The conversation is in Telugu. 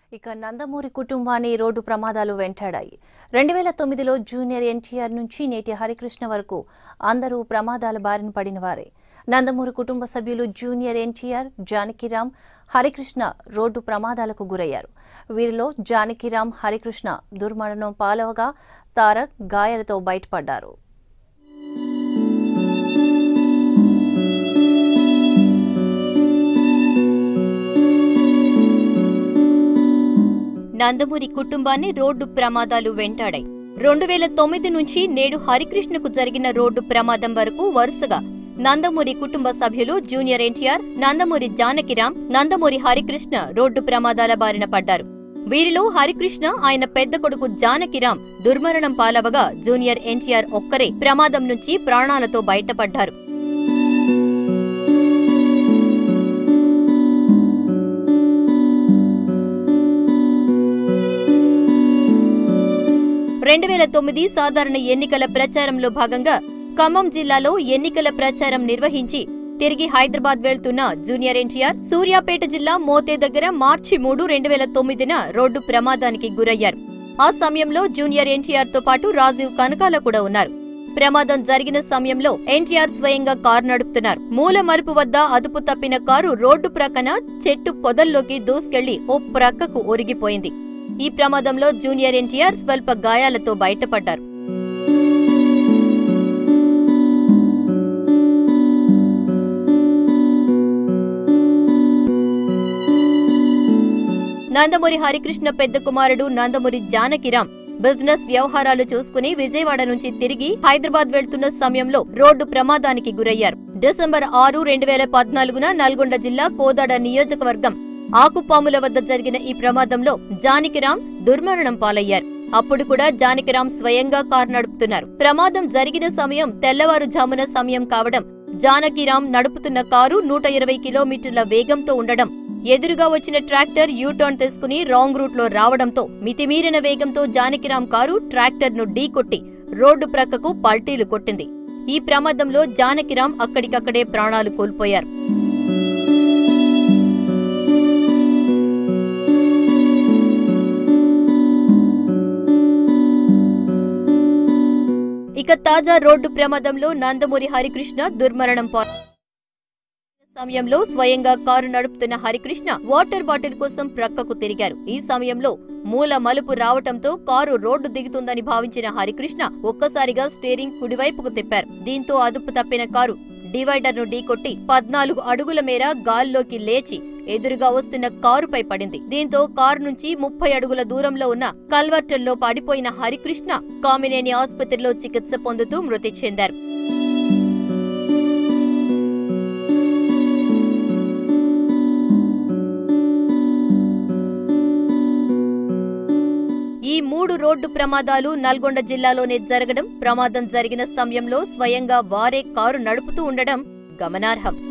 ఇక నందమూరి కుటుంబాన్ని రోడ్డు ప్రమాదాలు వెంటాడాయి రెండు వేల తొమ్మిదిలో జూనియర్ ఎన్టీఆర్ నుంచి నేటి హరికృష్ణ వరకు అందరూ ప్రమాదాల బారిన పడిన వారే నందమూరి కుటుంబ సభ్యులు జూనియర్ ఎన్టీఆర్ జానకిరామ్ హరికృష్ణ రోడ్డు ప్రమాదాలకు గురయ్యారు వీరిలో జానకిరామ్ హరికృష్ణ దుర్మరణం పాలవగా తారక్ గాయాలతో బయటపడ్డారు నందమూరి కుటుంబాన్ని రోడ్డు ప్రమాదాలు వెంటాడాయి రెండు వేల తొమ్మిది నుంచి నేడు హరికృష్ణకు జరిగిన రోడ్డు ప్రమాదం వరకు వరుసగా నందమూరి కుటుంబ సభ్యులు జూనియర్ ఎన్టీఆర్ నందమూరి జానకిరామ్ నందమూరి హరికృష్ణ రోడ్డు ప్రమాదాల బారిన పడ్డారు వీరిలో హరికృష్ణ ఆయన పెద్ద కొడుకు జానకిరామ్ దుర్మరణం పాలవగా జూనియర్ ఎన్టీఆర్ ఒక్కరే ప్రమాదం నుంచి ప్రాణాలతో బయటపడ్డారు రెండు వేల తొమ్మిది సాధారణ ఎన్నికల ప్రచారంలో భాగంగా ఖమ్మం జిల్లాలో ఎన్నికల ప్రచారం నిర్వహించి తిరిగి హైదరాబాద్ వెళ్తున్న జూనియర్ ఎన్టీఆర్ సూర్యాపేట జిల్లా మోతే దగ్గర మార్చి మూడు రెండు వేల తొమ్మిదిన రోడ్డు ప్రమాదానికి గురయ్యారు ఆ సమయంలో జూనియర్ ఎన్టీఆర్ తో పాటు రాజీవ్ కనకాల కూడా ఉన్నారు ప్రమాదం జరిగిన సమయంలో ఎన్టీఆర్ స్వయంగా కారు నడుపుతున్నారు మూల మరుపు వద్ద అదుపు తప్పిన కారు రోడ్డు ప్రక్కన చెట్టు పొదల్లోకి దూసుకెళ్లి ఓ ప్రక్కకు ఒరిగిపోయింది ఈ ప్రమాదంలో జూనియర్ ఎన్టీఆర్ స్వల్ప గాయాలతో బయటపడ్డారు నందమూరి హరికృష్ణ పెద్ద కుమారుడు నందమూరి జానకిరామ్ బిజినెస్ వ్యవహారాలు చూసుకుని విజయవాడ నుంచి తిరిగి హైదరాబాద్ వెళ్తున్న సమయంలో రోడ్డు ప్రమాదానికి గురయ్యారు డిసెంబర్ ఆరు రెండు వేల పద్నాలుగున నల్గొండ జిల్లా కోదాడ నియోజకవర్గం ఆకుపాముల వద్ద జరిగిన ఈ ప్రమాదంలో జానకిరామ్ దుర్మరణం పాలయ్యారు అప్పుడు కూడా జానకిరామ్ స్వయంగా కారు నడుపుతున్నారు ప్రమాదం జరిగిన సమయం తెల్లవారుజామున సమయం కావడం జానకిరామ్ నడుపుతున్న కారు నూట ఇరవై కిలోమీటర్ల వేగంతో ఉండడం ఎదురుగా వచ్చిన ట్రాక్టర్ యూటర్న్ తీసుకుని రాంగ్ రూట్ లో రావడంతో మితిమీరిన వేగంతో జానకిరామ్ కారు ట్రాక్టర్ ను ఢీకొట్టి రోడ్డు ప్రక్కకు పల్టీలు కొట్టింది ఈ ప్రమాదంలో జానకిరామ్ అక్కడికక్కడే ప్రాణాలు కోల్పోయారు ఇక తాజా రోడ్డు ప్రమాదంలో నందమూరి హరికృష్ణ దుర్మరణం పా సమయంలో స్వయంగా కారు నడుపుతున్న హరికృష్ణ వాటర్ బాటిల్ కోసం ప్రక్కకు తిరిగారు ఈ సమయంలో మూల మలుపు రావటంతో కారు రోడ్డు దిగుతుందని భావించిన హరికృష్ణ ఒక్కసారిగా స్టీరింగ్ కుడివైపుకు తిప్పారు దీంతో అదుపు తప్పిన కారు డివైడర్ ను ఢీకొట్టి పద్నాలుగు అడుగుల మేర గాల్లోకి లేచి ఎదురుగా వస్తున్న కారుపై పడింది దీంతో కారు నుంచి ముప్పై అడుగుల దూరంలో ఉన్న కల్వర్టల్లో పడిపోయిన హరికృష్ణ కామినేని ఆసుపత్రిలో చికిత్స పొందుతూ మృతి చెందారు ఈ మూడు రోడ్డు ప్రమాదాలు నల్గొండ జిల్లాలోనే జరగడం ప్రమాదం జరిగిన సమయంలో స్వయంగా వారే కారు నడుపుతూ ఉండడం గమనార్హం